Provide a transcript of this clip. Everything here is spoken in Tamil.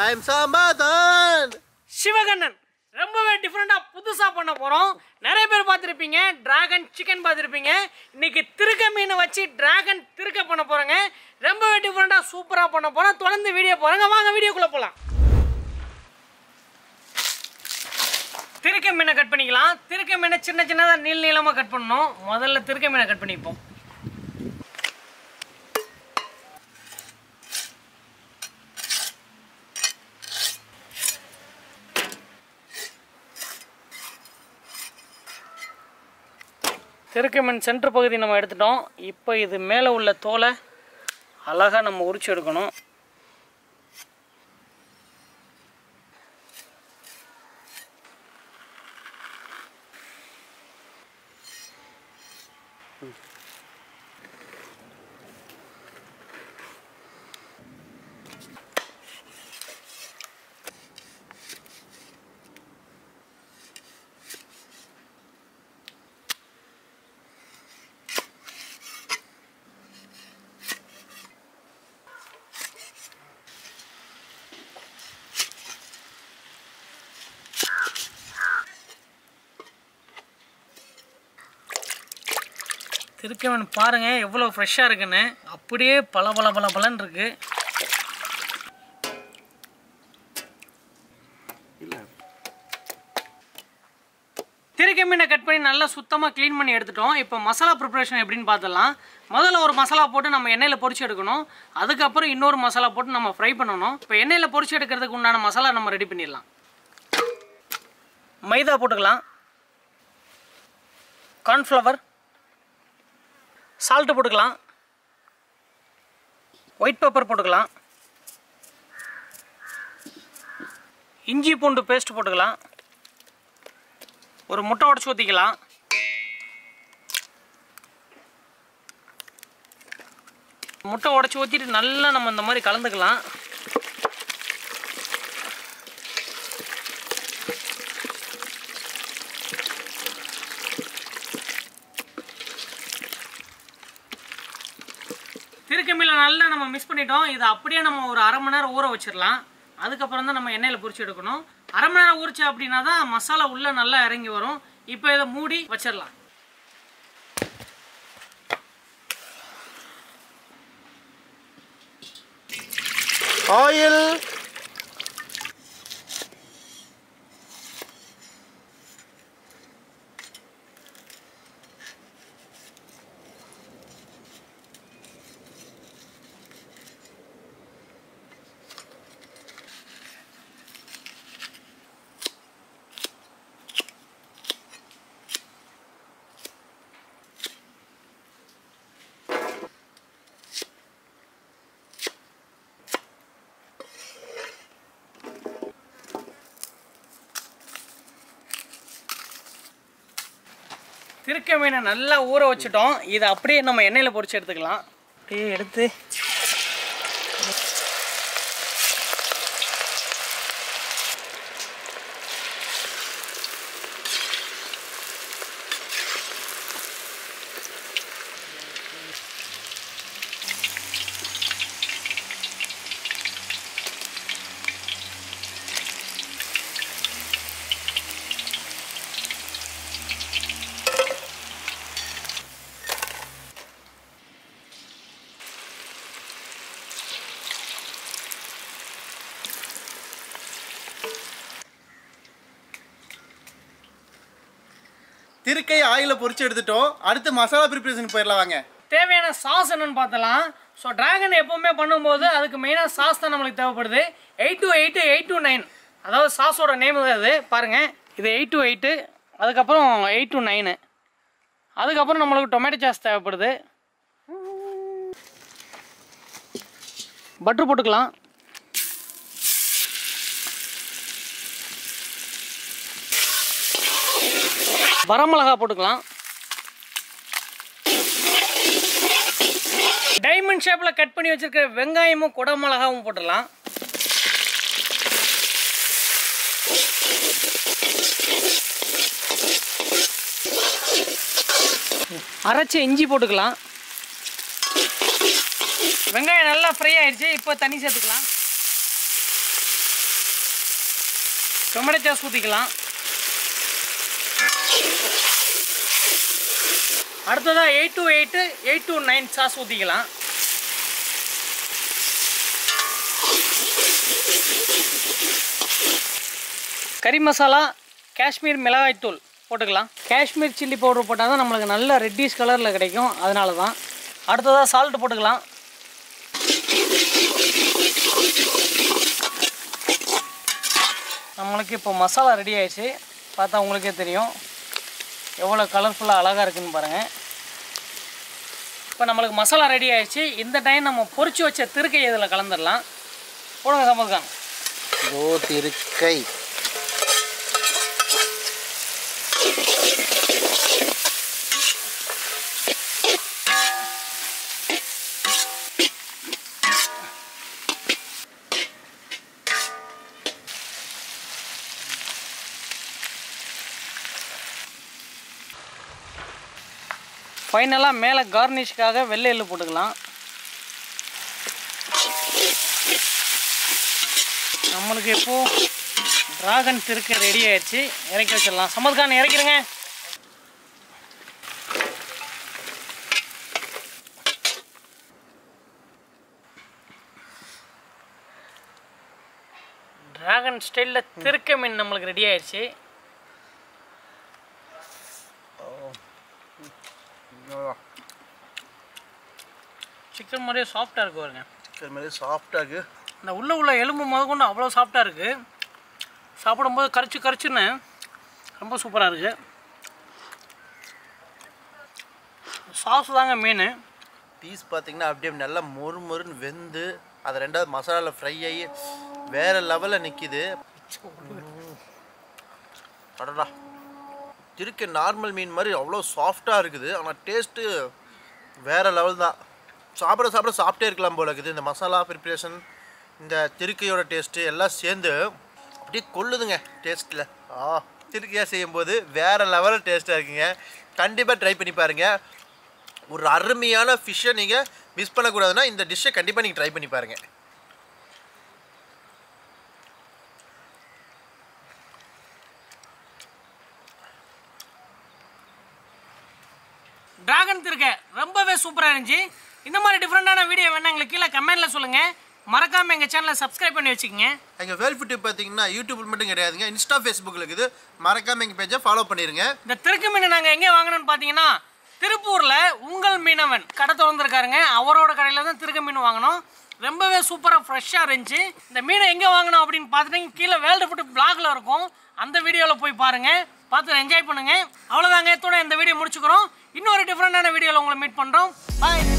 ஐ எம் சமாதான் சிவகண்ணன் ரொம்பவே டிஃப்ரெண்டாக புதுசாக பண்ண போகிறோம் நிறைய பேர் பார்த்துருப்பீங்க டிராகன் சிக்கன் பார்த்துருப்பீங்க இன்னைக்கு திருக்க மீன் வச்சு டிராகன் திருக்க பண்ண போகிறோங்க ரொம்பவே டிஃப்ரெண்டாக சூப்பராக பண்ண போகிறோம் தொடர்ந்து வீடியோ போகிறாங்க வாங்க வீடியோக்குள்ளே போகலாம் திருக்க மீனை கட் பண்ணிக்கலாம் திருக்க மீனை சின்ன சின்னதாக நீள நீளமாக கட் பண்ணணும் முதல்ல திருக்க மீனை கட் பண்ணிப்போம் திருக்க மீன் சென்டர் பகுதி நம்ம எடுத்துட்டோம் இப்போ இது மேலே உள்ள தோலை அழகாக நம்ம உரிச்சு எடுக்கணும் திருக்க மீன் பாருங்கள் எவ்வளோ ஃப்ரெஷ்ஷாக இருக்குன்னு அப்படியே பல பல பல பலன்னு இருக்கு திருக்க மீனை கட் பண்ணி நல்லா சுத்தமாக க்ளீன் பண்ணி எடுத்துட்டோம் இப்போ மசாலா ப்ரிப்பரேஷன் எப்படின்னு பார்த்துடலாம் முதல்ல ஒரு மசாலா போட்டு நம்ம எண்ணெயில் பொரிச்சு எடுக்கணும் அதுக்கப்புறம் இன்னொரு மசாலா போட்டு நம்ம ஃப்ரை பண்ணணும் இப்போ எண்ணெயில் பொரிச்சு எடுக்கிறதுக்கு உண்டான மசாலா நம்ம ரெடி பண்ணிடலாம் மைதா போட்டுக்கலாம் கார்ன்ஃப்ளவர் சால்ட்டு போட்டுக்கலாம் ஒயிட் பெப்பர் போட்டுக்கலாம் இஞ்சி பூண்டு பேஸ்ட் போட்டுக்கலாம் ஒரு முட்டை உடச்சி ஊற்றிக்கலாம் முட்டை உடச்சி ஊற்றிட்டு நல்லா நம்ம இந்த மாதிரி கலந்துக்கலாம் திருக்கம்பியில் நல்லா நம்ம மிஸ் பண்ணிட்டோம் இதை அப்படியே நம்ம ஒரு அரை மணி நேரம் ஊற வச்சிடலாம் அதுக்கப்புறம் தான் நம்ம எண்ணெயில் பொரிச்சு எடுக்கணும் அரை மணி நேரம் ஊறிச்சு அப்படின்னா தான் மசாலா உள்ளே நல்லா இறங்கி வரும் இப்போ இதை மூடி வச்சிடலாம் ஆயில் திருக்க மீனை நல்லா ஊற வச்சுட்டோம் இதை அப்படியே நம்ம எண்ணெயில் பொரிச்சு எடுத்துக்கலாம் அப்படியே எடுத்து திருக்கை ஆயில பொரிச்சு எடுத்துட்டோம் அடுத்து மசாலா ப்ரிப்பரேஷன் போயிடலாம் வாங்க தேவையான சாஸ் என்னன்னு பார்த்தலாம் ஸோ டிராகன் எப்போவுமே பண்ணும்போது அதுக்கு மெயினாக சாஸ் தான் நம்மளுக்கு தேவைப்படுது eight two eight eight two nine அதாவது சாஸோட நேம் தான் அது பாருங்கள் இது எயிட் டூ எயிட்டு அதுக்கப்புறம் எயிட் டூ நைனு அதுக்கப்புறம் நம்மளுக்கு டொமேட்டோ சாஸ் தேவைப்படுது பட்ரு போட்டுக்கலாம் வரமிளகா போட்டுக்கலாம் டைமண்ட் ஷேப்பில் கட் பண்ணி வச்சிருக்கிற வெங்காயமும் குடமிளகாவும் போட்டுடலாம் அரைச்ச இஞ்சி போட்டுக்கலாம் வெங்காயம் நல்லா ஃப்ரை ஆயிடுச்சு இப்போ தண்ணி சேர்த்துக்கலாம் டொமேட்டோ சாஸ் ஊற்றிக்கலாம் அடுத்ததாக eight two eight eight two nine sauce ஊற்றிக்கலாம் கறி மசாலா காஷ்மீர் மிளகாய்த்தூள் போட்டுக்கலாம் காஷ்மீர் சில்லி பவுடர் போட்டால் தான் நம்மளுக்கு நல்ல ரெட்டிஷ் கலரில் கிடைக்கும் அதனால தான் அடுத்ததாக சால்ட் போட்டுக்கலாம் நம்மளுக்கு இப்போ மசாலா ரெடி ஆயிடுச்சு பார்த்தா உங்களுக்கே தெரியும் எவ்வளோ கலர்ஃபுல்லாக அழகாக இருக்குன்னு பாருங்கள் இப்போ நம்மளுக்கு மசாலா ரெடி ஆயிடுச்சு இந்த டைம் நம்ம பொரிச்சு வச்ச திருக்கை இதில் கலந்துடலாம் போடுங்க சம்பதுக்கான் ஓ திருக்கை ஃபைனலாக மேலே கார்னிஷ்க்காக வெள்ளை எள்ளு போட்டுக்கலாம் நம்மளுக்கு இப்போ டிராகன் திருக்க ரெடி ஆயிடுச்சு இறக்கி வச்சிடலாம் சமத்கான் இறக்கிடுங்க டிராகன் ஸ்டைலில் திருக்க மீன் நம்மளுக்கு ரெடி ஆயிடுச்சு சிக்கன் மாதிரியே சாஃப்டாக இருக்கு பாருங்க இது மாதிரி சாஃப்டாக இருக்கு இந்த உள்ள உள்ள எலும்பு முத கொண்டு அவ்வளோ சாஃப்டாக இருக்குது சாப்பிடும்போது கரிச்சு கரிச்சுன்னு ரொம்ப சூப்பராக இருக்குது சாஸ் தாங்க மீன் பீஸ் பார்த்தீங்கன்னா அப்படியே நல்லா மொறு மொறுன்னு வெந்து அது ரெண்டாவது மசாலாவில் ஃப்ரை ஆகி வேற லெவலில் நிற்கிது அடடா திருக்க நார்மல் மீன் மாதிரி அவ்வளோ சாஃப்டாக இருக்குது ஆனால் டேஸ்ட்டு வேற லெவல் தான் சாப்பிட சாப்பிட சாப்பிட்டே இருக்கலாம் போல இருக்குது இந்த மசாலா ப்ரிப்ரேஷன் இந்த திருக்கையோட டேஸ்ட்டு எல்லாம் சேர்ந்து அப்படியே கொள்ளுதுங்க டேஸ்ட்டில் ஆ திருக்கையாக செய்யும்போது வேற லெவலில் டேஸ்ட்டாக இருக்குங்க கண்டிப்பாக ட்ரை பண்ணி பாருங்கள் ஒரு அருமையான ஃபிஷ்ஷை நீங்கள் மிஸ் பண்ணக்கூடாதுன்னா இந்த டிஷ்ஷை கண்டிப்பாக நீங்கள் ட்ரை பண்ணி பாருங்கள் டிராகன் திருக்க ரொம்பவே சூப்பராக இருந்துச்சு இந்த மாதிரி டிஃப்ரெண்டான வீடியோ வேணா எங்களுக்கு கீழே கமெண்ட்டில் சொல்லுங்கள் மறக்காமல் எங்கள் சேனலை சப்ஸ்கிரைப் பண்ணி வச்சுக்கோங்க எங்கள் வேல் ஃபுட்டு பார்த்தீங்கன்னா யூடியூப்பில் மட்டும் கிடையாதுங்க இன்ஸ்டா ஃபேஸ்புக்கில் இருக்குது மறக்காமல் எங்கள் பேஜை ஃபாலோ பண்ணிடுங்க இந்த திருக்கு மீன் நாங்கள் எங்கே வாங்கினோம்னு பார்த்தீங்கன்னா திருப்பூரில் உங்கள் மீனவன் கடை திறந்துருக்காருங்க அவரோட கடையில் தான் திருக்க மீன் வாங்கினோம் ரொம்பவே சூப்பராக ஃப்ரெஷ்ஷாக இருந்துச்சு இந்த மீனை எங்கே வாங்கினோம் அப்படின்னு பார்த்துட்டு கீழே வேர்ல்டு ஃபுட் பிளாக்ல இருக்கும் அந்த வீடியோவில் போய் பாருங்கள் பார்த்து என்ஜாய் பண்ணுங்கள் அவ்வளோதாங்க இதோட இந்த வீடியோ முடிச்சுக்கிறோம் இன்னொரு டிஃப்ரெண்டான வீடியோவில் உங்களை மீட் பண்ணுறோம் பாய்